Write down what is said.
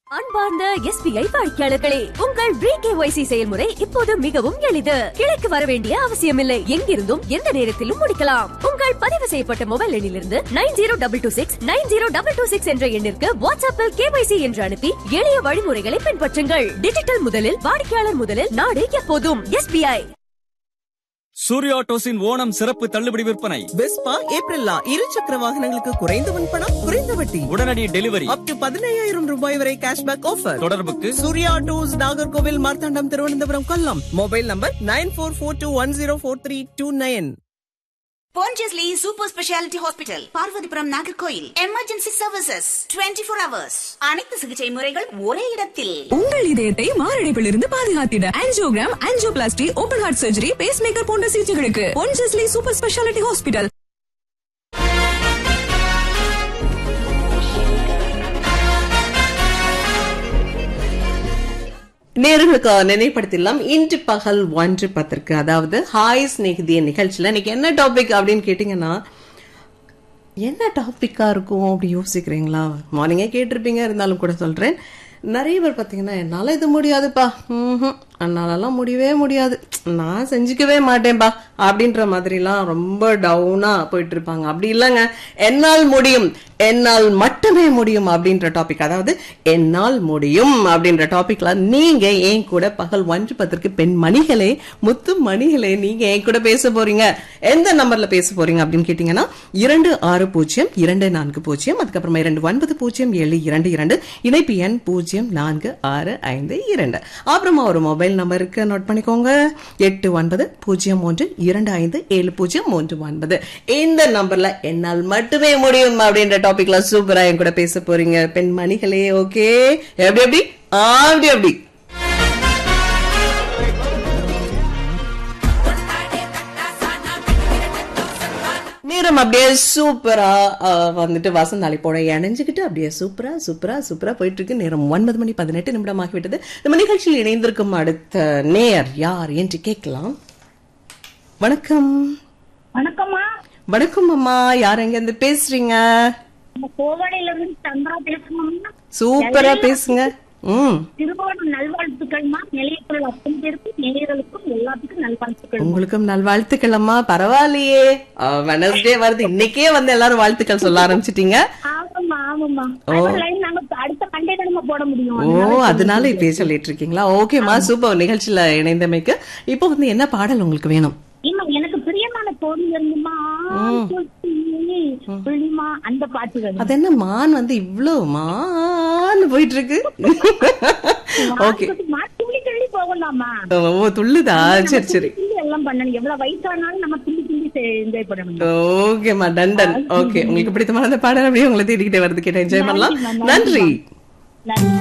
அன்பார்ந்த எஸ்பிஐ வாடிக்கையாளர்களே உங்கள் பிகேஒய்சி செயல்முறை இப்போது மிகவும் எளிது கிளைக்கு வர வேண்டிய அவசியமில்லை எங்கிருந்தும் எந்த நேரத்திலும் முடிக்கலாம் உங்கள் பதிவு செய்யப்பட்ட மொபைல் எண்ணிலிருந்து nine zero double two six nine zero double two six என்ற எண்ணிற்கு வாட்ஸ்அப்பில் கேஒய்சி என்று அனுப்பி எளிய வழிமுறைகளை பின்பற்றுங்கள் டிஜிட்டல் முதலில் வாடிக்கையாளர் முதலில் நாடு எப்போதும் எஸ்பிஐ சூர்யா ஆட்டோஸின் ஓணம் சிறப்பு தள்ளுபடி விற்பனை வெஸ்பா ஏப்ரல்லா இரு சக்கர வாகனங்களுக்கு குறைந்த முன்பணம் குறைந்த வட்டி உடனடி டெலிவரி அப் டு பதினையாயிரம் ரூபாய் வரை கேஷ்பேக் ஆஃபர் தொடர்புக்கு Surya autos Nagercoil Marthandam Thiruvananthapuram Kollam mobile number nine four four two one zero four three two nine Pondicherry Super Speciality Hospital, Parvathipuram Nagercoil emergency services 24 four hours அனைத்து சிகிச்சை முறைகள் ஒரே இடத்தில் உங்கள் இதயத்தை மாரடைப்பிலிருந்து பாதுகாத்திட angiogram angioplasty open heart surgery pacemaker போன்ற சிகிச்சைகளுக்கு பொன்ஜஸ்லி சூப்பர் ஸ்பெஷாலிட்டி ஹாஸ்பிட்டல் நேர்களுக்கு நினைப்படுத்திடலாம் இன்று பகல் ஒன்று பத்திற்கு அதாவது ஹாய் ஸ்நேகிதிய நிகழ்ச்சியில இன்னைக்கு என்ன டாபிக் அப்படின்னு கேட்டீங்கன்னா என்ன டாபிக்கா இருக்கும் அப்படி யோசிக்கிறீங்களா மார்னிங்கே கேட்டிருப்பீங்க இருந்தாலும் கூட சொல்றேன் நிறைய பேர் பார்த்தீங்கன்னா என்னால் இது முடியாதுப்பா ம் என்னாலலாம் முடியவே முடியாது நான் செஞ்சுக்கவே மாட்டேன்பா அப்படின்ற மாதிரிலாம் ரொம்ப டவுனாக போயிட்டு இருப்பாங்க அப்படி இல்லைங்க என்னால் முடியும் என்னால் மட்டுமே முடியும் அப்படின்ற டாபிக் அதாவது என்னால் முடியும் அப்படின்ற டாபிக்ல நீங்க ஏன் கூட பகல் ஒன்று பத்திற்கு பெண் மணிகளே முத்து மணிகளே நீங்க ஏன் கூட பேச போறீங்க எந்த நம்பர்ல பேச போறீங்க அப்படின்னு கேட்டீங்கன்னா இரண்டு ஆறு பூஜ்ஜியம் இரண்டு நான்கு பூஜ்ஜியம் அதுக்கப்புறமா இரண்டு ஒன்பது பூஜ்ஜியம் ஏழு இரண்டு இரண்டு இணைப்பு எண் பூஜ்ஜியம் நான்கு ஆறு ஐந்து இரண்டு அப்புறமா ஒரு மொபைல் நம்பருக்கு நோட் பண்ணிக்கோங்க எட்டு ஒன்பது பூஜ்ஜியம் ஒன்று இரண்டு ஐந்து ஏழு பூஜ்ஜியம் மூன்று ஒன்பது இந்த நம்பர்ல என்னால் மட்டுமே முடியும் அப்படின்ற டாபிக்ல சூப்பரா என் கூட பேச போறீங்க பெண் மணிகளே ஓகே எப்படி எப்படி அப்படி அப்படி நேரம் அப்படியே சூப்பரா அஹ், வந்துட்டு வசந்த அழைப்போட இணைஞ்சுக்கிட்டு அப்படியே சூப்பரா சூப்பரா சூப்பரா போயிட்டு இருக்கு நேரம் ஒன்பது மணி பதினெட்டு நிமிடம் ஆகிவிட்டது நம்ம நிகழ்ச்சியில் இணைந்திருக்கும் அடுத்த நேயர் யார் என்று கேட்கலாம் வணக்கம் வணக்கம்மா வணக்கம் அம்மா யார் எங்க இருந்து பேசுறீங்க நம்ம கோவாடையில இருந்து சந்திரா பேசுறோம்னா சூப்பரா பேசுங்க ம் திருவோணம் நல்வாழ்த்துக்கள்மா நிலையக்குரல் அத்தனை பேருக்கும் நேயர்களுக்கும் எல்லாத்துக்கும் நல்வாழ்த்துக்கள் உங்களுக்கும் நல்வாழ்த்துக்கள் அம்மா பரவாயில்லையே வெனஸ்டே வருது இன்னைக்கே வந்து எல்லாரும் வாழ்த்துக்கள் சொல்ல ஆரம்பிச்சிட்டீங்க ஆமாம்மா ஆமாம்மா ஓ. லைன் நாங்க அடுத்த மண்டே நம்ம போட முடியும் ஓ அதனால இப்படியே சொல்லிட்டு இருக்கீங்களா ஓகேம்மா சூப்பர் நிகழ்ச்சியில இணைந்தமைக்கு இப்போ வந்து என்ன பாடல் உங்களுக்கு வேணும் இம்மா எனக்கு பிரியமான தோழி இருந்துமா புள்ளிமா அந்த பாட்டு வேணும் அது என்ன மான் வந்து இவ்ளோ மான் போயிட்டு இருக்கு ஓகே மா, துள்ளி துள்ளி போகலாமா ஓ துள்ளுதா சரி சரி துள்ளி எல்லாம் பண்ணணும் எவ்வளவு வயசானாலும் நம்ம துள்ளி துள்ளி என்ஜாய் பண்ணணும் ஓகேம்மா டன் டன் ஓகே உங்களுக்கு பிடித்தமான அந்த பாடல் அப்படியே உங்களை தேடிக்கிட்டே வருது கேட்ட என்ஜாய் பண்ணலாம் நன்றி நன்றி